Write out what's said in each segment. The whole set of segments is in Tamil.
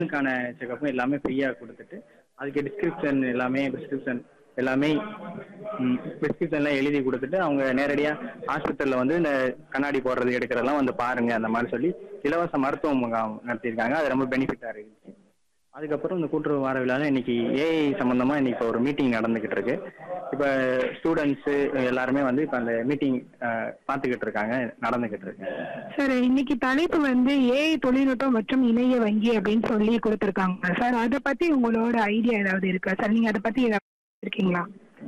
இதுக்கான செக்கப்பும் எல்லாமே ஃப்ரீயாக கொடுத்துட்டு அதுக்கு டிஸ்கிரிப்ஷன் எல்லாமே ப்ரிஸ்கிரிப்ஷன் எல்லாமே ப்ரிஸ்கிரிப்ஷன்லாம் எழுதி கொடுத்துட்டு அவங்க நேரடியாக ஹாஸ்பிட்டலில் வந்து இந்த கண்ணாடி போடுறது எடுக்கிறதெல்லாம் வந்து பாருங்க அந்த மாதிரி சொல்லி இலவச மருத்துவ முகாம் நடத்தியிருக்காங்க அது ரொம்ப பெனிஃபிட்டாக இருந்துச்சு அதுக்கப்புறம் இந்த கூட்டுறவு வார விழாவில் இன்னைக்கு ஏஐ சம்மந்தமாக இன்னைக்கு இப்போ ஒரு மீட்டிங் நடந்துக்கிட்டு இருக்கு இப்போ ஸ்டூடெண்ட்ஸு எல்லாருமே வந்து இப்போ அந்த மீட்டிங் பார்த்துக்கிட்டு இருக்காங்க நடந்துக்கிட்டு இருக்கு சார் இன்னைக்கு தலைப்பு வந்து ஏஐ தொழில்நுட்பம் மற்றும் இணைய வங்கி அப்படின்னு சொல்லி கொடுத்துருக்காங்க சார் அதை பத்தி உங்களோட ஐடியா ஏதாவது இருக்கா சார் நீங்க அதை பத்தி ஏதாவது இருக்கீங்களா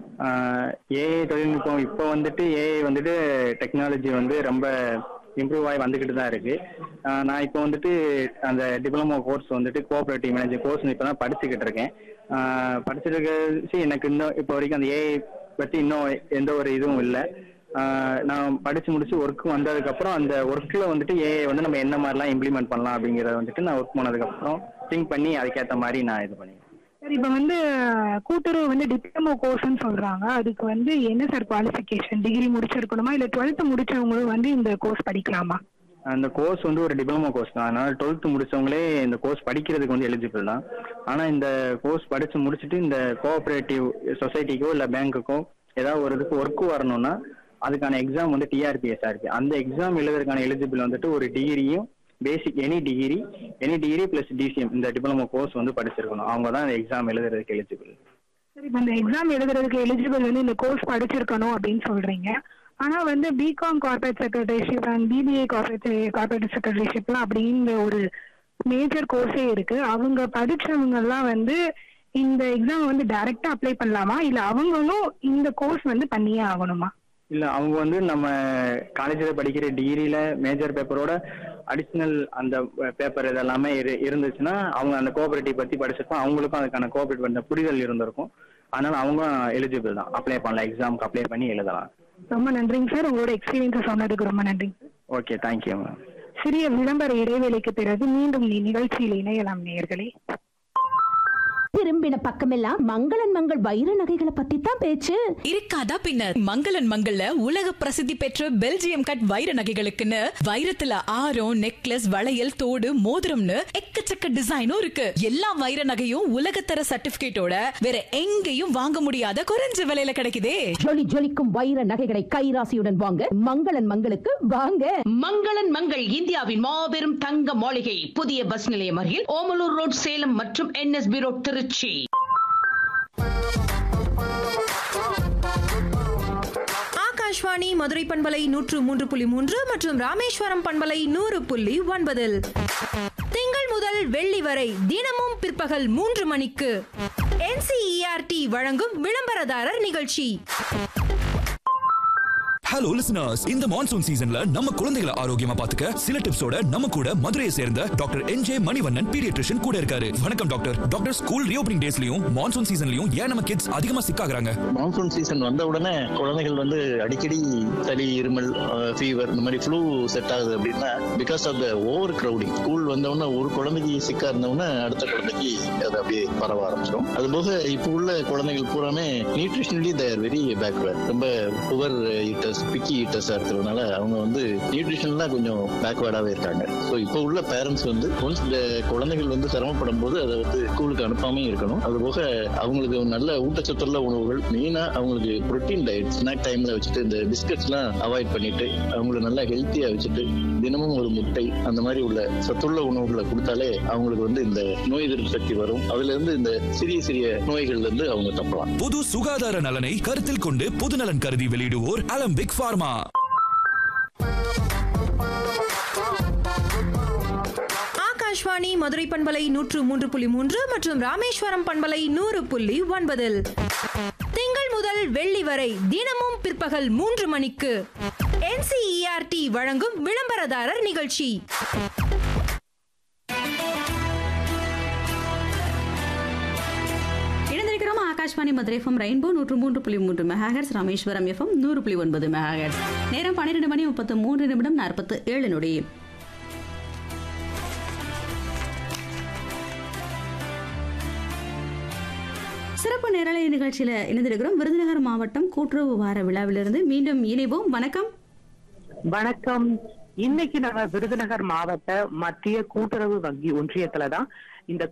ஏஐ தொழில்நுட்பம் இப்போ வந்துட்டு ஏஐ வந்துட்டு டெக்னாலஜி வந்து ரொம்ப இம்ப்ரூவ் ஆகி வந்துக்கிட்டு தான் இருக்கு ஆஹ் நான் இப்போ வந்துட்டு அந்த டிப்ளமோ கோர்ஸ் வந்துட்டு கோஆப்ரேட்டிவ் மேனேஜர் கோர்ஸ் இப்போ தான் படிச்சுக்கிட்டு இருக்கேன் ஆஹ் படிச்சுட்டு இருக்க எனக்கு இன்னும் இப்போ வரைக்கும் அந்த ஏஐ பற்றி இன்னும் எந்த ஒரு இதுவும் இல்லை ஆஹ் நான் படிச்சு முடிச்சு ஒர்க் வந்ததுக்கப்புறம் அந்த ஒர்க்கில் வந்துட்டு ஏஐ வந்து நம்ம என்ன மாதிரிலாம் இம்ப்ளிமெண்ட் பண்ணலாம் அப்படிங்கிறத வந்துட்டு நான் ஒர்க் பண்ணதுக்கப்புறம் திங்க் பண்ணி அதுக்கேற்ற மாதிரி நான் இது பண்ணிக்கிறேன் சார் இப்போ வந்து கூட்டுறவு வந்து டிப்ளமோ கோர்ஸ்னு சொல்றாங்க அதுக்கு வந்து என்ன சார் குவாலிஃபிகேஷன் டிகிரி முடிச்சிருக்கணுமா இல்ல டுவெல்த் முடிச்சவங்களும் வந்து இந்த கோர்ஸ் படிக்கலாமா அந்த கோர்ஸ் வந்து ஒரு டிப்ளமோ கோர்ஸ் தான் அதனால டுவெல்த் முடிச்சவங்களே இந்த கோர்ஸ் படிக்கிறதுக்கு வந்து எலிஜிபிள் தான் ஆனால் இந்த கோர்ஸ் படிச்சு முடிச்சுட்டு இந்த கோஆப்ரேட்டிவ் சொசைட்டிக்கோ இல்லை பேங்க்குக்கோ ஏதாவது ஒரு இதுக்கு ஒர்க் வரணும்னா அதுக்கான எக்ஸாம் வந்து டிஆர்பிஎஸ்ஆ இருக்கு அந்த எக்ஸாம் எழுதுறதுக்கான எலிஜிபிள் வந்துட்டு ஒரு டிகிரியும் basic any degree any degree plus DCM இந்த டிப்ளமோ கோர்ஸ் வந்து படிச்சிருக்கணும் அவங்க தான் அந்த எக்ஸாம் எழுதுறதுக்கு எலிஜிபிள் சார் இப்போ இந்த எக்ஸாம் எழுதுறதுக்கு எலிஜிபிள் வந்து இந்த கோர்ஸ் படிச்சிருக்கணும் அப்படின்னு சொல்றீங்க ஆனா வந்து B Com corporate secretaryship and BBA corporate corporate செக்ரட்டரிஷிப்லாம் அப்படிங்கிற ஒரு மேஜர் கோர்ஸே இருக்கு அவங்க படிச்சவங்க எல்லாம் வந்து இந்த எக்ஸாம் வந்து டைரக்டா அப்ளை பண்ணலாமா இல்ல அவங்களும் இந்த கோர்ஸ் வந்து பண்ணியே ஆகணுமா இல்ல அவங்க வந்து நம்ம காலேஜில் படிக்கிற டிகிரியில மேஜர் பேப்பரோட அடிஷ்னல் அந்த பேப்பர் இதெல்லாமே இரு இருந்துச்சுன்னா அவங்க அந்த கோஆபரேட்டிவ் பத்தி படிச்சிருப்போம் அவங்களுக்கும் அதுக்கான கோஆபரேட்டிவ் பண்ண புரிதல் இருந்திருக்கும் அதனால அவங்க எலிஜிபிள் தான் அப்ளை பண்ணலாம் எக்ஸாமுக்கு அப்ளை பண்ணி எழுதலாம் ரொம்ப நன்றிங்க சார் உங்களோட எக்ஸ்பீரியன்ஸை சொன்னதுக்கு ரொம்ப நன்றிங்க சார் ஓகே தேங்க்யூ மேம் சிறிய விளம்பர இடைவேளைக்கு பிறகு மீண்டும் நீ நிகழ்ச்சியில் இணையலாம் நேயர்களே திரும்பின பக்கமெல்லாம் மங்களன் மங்கள் வைர நகைகளை பத்தி தான் பேச்சு இருக்காதா பின்ன மங்களன் மங்கள்ல உலக பிரசித்தி பெற்ற பெல்ஜியம் கட் வைர நகைகளுக்குன்னு வைரத்துல ஆரம் நெக்லஸ் வளையல் தோடு மோதிரம்னு எக்கச்சக்க டிசைனும் இருக்கு எல்லா வைர நகையும் உலகத்தர சர்டிபிகேட்டோட வேற எங்கேயும் வாங்க முடியாத குறைஞ்ச விலையில கிடைக்குதே ஜொலி ஜொலிக்கும் வைர நகைகளை கைராசியுடன் வாங்க மங்களன் மங்களுக்கு வாங்க மங்களன் மங்கள் இந்தியாவின் மாபெரும் தங்க மாளிகை புதிய பஸ் நிலையம் அருகில் ஓமலூர் ரோட் சேலம் மற்றும் என்எஸ்பி ரோட் திருச்சி ஆகாஷ்வாணி மதுரை பண்பலை நூற்று மூன்று புள்ளி மூன்று மற்றும் ராமேஸ்வரம் பண்பலை நூறு புள்ளி ஒன்பதில் திங்கள் முதல் வெள்ளி வரை தினமும் பிற்பகல் மூன்று மணிக்கு என்சிஇஆர்டி வழங்கும் விளம்பரதாரர் நிகழ்ச்சி ஹலோ லிசனர்ஸ் இந்த மான்சூன் சீசன்ல நம்ம குழந்தைகளை ஆரோக்கியமா பாத்துக்க சில டிப்ஸோட நம்ம கூட மதுரையை சேர்ந்த doctor N J Manivannan pediatrician கூட இருக்காரு வணக்கம் டாக்டர் டாக்டர் ஸ்கூல் ரீஓபனிங் டேஸ்லயும் மான்சூன் சீசன்லயும் ஏன் நம்ம கிட்ஸ் அதிகமா சிக்காகிறாங்க மான்சூன் சீசன் வந்த உடனே குழந்தைகள் வந்து அடிக்கடி சளி இருமல் ஃபீவர் இந்த மாதிரி ஃப்ளூ செட் ஆகுது அப்படின்னா because of the overcrowding school வந்த உடனே ஒரு குழந்தைக்கு சிக்கா இருந்த உடனே அடுத்த குழந்தைக்கு அது அப்படியே பரவ ஆரம்பிச்சிடும் அது போக இப்போ உள்ள குழந்தைகள் பூராமே நியூட்ரிஷனலி தேர் வெரி பேக்வேர்ட் ரொம்ப புவர் ஈட்டர்ஸ் பிக்கி ஈட்டர்ஸா இருக்கிறதுனால அவங்க வந்து நியூட்ரிஷன்லாம் கொஞ்சம் பேக்வேர்டாவே இருக்காங்க ஸோ இப்போ உள்ள பேரண்ட்ஸ் வந்து ஒன்ஸ் இந்த குழந்தைகள் வந்து சிரமப்படும் போது அதை வந்து ஸ்கூலுக்கு அனுப்பாம இருக்கணும் அது போக அவங்களுக்கு நல்ல ஊட்டச்சத்துள்ள உணவுகள் மெயினா அவங்களுக்கு புரோட்டீன் டயட் ஸ்நாக் டைம்ல வச்சுட்டு இந்த பிஸ்கட்ஸ்லாம் அவாய்ட் பண்ணிட்டு அவங்கள நல்லா ஹெல்த்தியா வச்சுட்டு தினமும் ஒரு முட்டை அந்த மாதிரி உள்ள சத்துள்ள உணவுகளை கொடுத்தாலே அவங்களுக்கு வந்து இந்த நோய் எதிர்ப்பு சக்தி வரும் அதுல இருந்து இந்த சிறிய சிறிய நோய்கள்ல இருந்து அவங்க தப்பலாம் பொது சுகாதார நலனை கருத்தில் கொண்டு பொதுநலன் கருதி வெளியிடுவோர் அலம்பிக் பார்மா ஆகாஷ்வாணி மதுரை பண்பலை நூற்று மூன்று புள்ளி மூன்று மற்றும் ராமேஸ்வரம் பண்பலை நூறு புள்ளி ஒன்பதில் திங்கள் முதல் வெள்ளி வரை தினமும் பிற்பகல் மூன்று மணிக்கு என்சிஇஆர்டி வழங்கும் விளம்பரதாரர் நிகழ்ச்சி இணைந்திருக்கிறோம் ஆகாஷ்வாணி மதுரை எஃப்எம் ரெயின்போ நூற்று மூன்று புள்ளி மூன்று மெகாஹெட்ஸ் ராமேஸ்வரம் எஃப்எம் நூறு புள்ளி ஒன்பது மெகாஹெட்ஸ் நேரம் பன்னிரெண்டு மணி முப்பத்து மூன்று நிமிடம் நாற்பத்து ஏழு நொடி சிறப்பு நேரலை நிகழ்ச்சியில் இணைந்திருக்கிறோம் விருதுநகர் மாவட்டம் கூட்டுறவு வார விழாவிலிருந்து மீண்டும் இணைவோம் வணக்கம் வணக்கம் இன்னைக்கு நம்ம விருதுநகர் மாவட்ட மத்திய கூட்டுறவு வங்கி ஒன்றியத்துல தான் இந்த